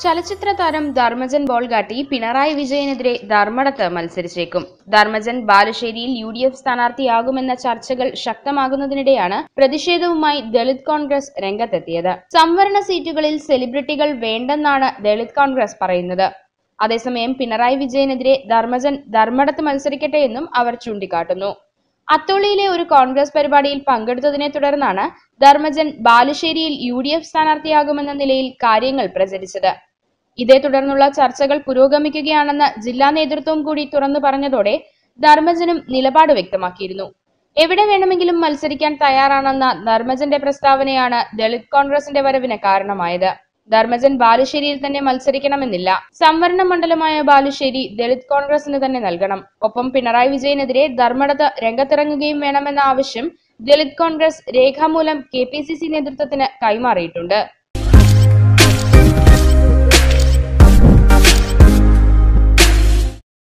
ചലച്ചിത്ര താരം ധർമ്മജൻ ബോൾഗാട്ടി പിണറായി വിജയനെതിരെ ധർമ്മടത്ത് മത്സരിച്ചേക്കും ധർമ്മജൻ ബാലുശ്ശേരിയിൽ യു ഡി എഫ് സ്ഥാനാർത്ഥിയാകുമെന്ന ചർച്ചകൾ ശക്തമാകുന്നതിനിടെയാണ് പ്രതിഷേധവുമായി ദളിത് കോൺഗ്രസ് രംഗത്തെത്തിയത് സംവരണ സീറ്റുകളിൽ സെലിബ്രിറ്റികൾ വേണ്ടെന്നാണ് ദളിത് കോൺഗ്രസ് പറയുന്നത് അതേസമയം പിണറായി വിജയനെതിരെ ധർമ്മജൻ ധർമ്മടത്ത് മത്സരിക്കട്ടെ എന്നും അവർ ചൂണ്ടിക്കാട്ടുന്നു അത്തോളിയിലെ ഒരു കോൺഗ്രസ് പരിപാടിയിൽ പങ്കെടുത്തതിനെ തുടർന്നാണ് ധർമ്മജൻ ബാലുശ്ശേരിയിൽ യു ഡി എഫ് സ്ഥാനാർത്ഥിയാകുമെന്ന നിലയിൽ കാര്യങ്ങൾ പ്രചരിച്ചത് ഇതേ തുടർന്നുള്ള ചർച്ചകൾ പുരോഗമിക്കുകയാണെന്ന് ജില്ലാ നേതൃത്വം കൂടി തുറന്നു പറഞ്ഞതോടെ ധർമ്മജനും നിലപാട് വ്യക്തമാക്കിയിരുന്നു എവിടെ വേണമെങ്കിലും മത്സരിക്കാൻ തയ്യാറാണെന്ന ധർമ്മജന്റെ പ്രസ്താവനയാണ് ദളിത് കോൺഗ്രസിന്റെ വരവിന് കാരണമായത് ധർമ്മജൻ ബാലുശ്ശേരിയിൽ തന്നെ മത്സരിക്കണമെന്നില്ല സംവരണ മണ്ഡലമായ ബാലുശ്ശേരി ദളിത് കോൺഗ്രസിന് തന്നെ നൽകണം ഒപ്പം പിണറായി വിജയനെതിരെ ധർമ്മടത്ത് രംഗത്തിറങ്ങുകയും വേണമെന്ന ആവശ്യം ദളിത് കോൺഗ്രസ് രേഖാമൂലം കെ പി സി സി നേതൃത്വത്തിന് കൈമാറിയിട്ടുണ്ട്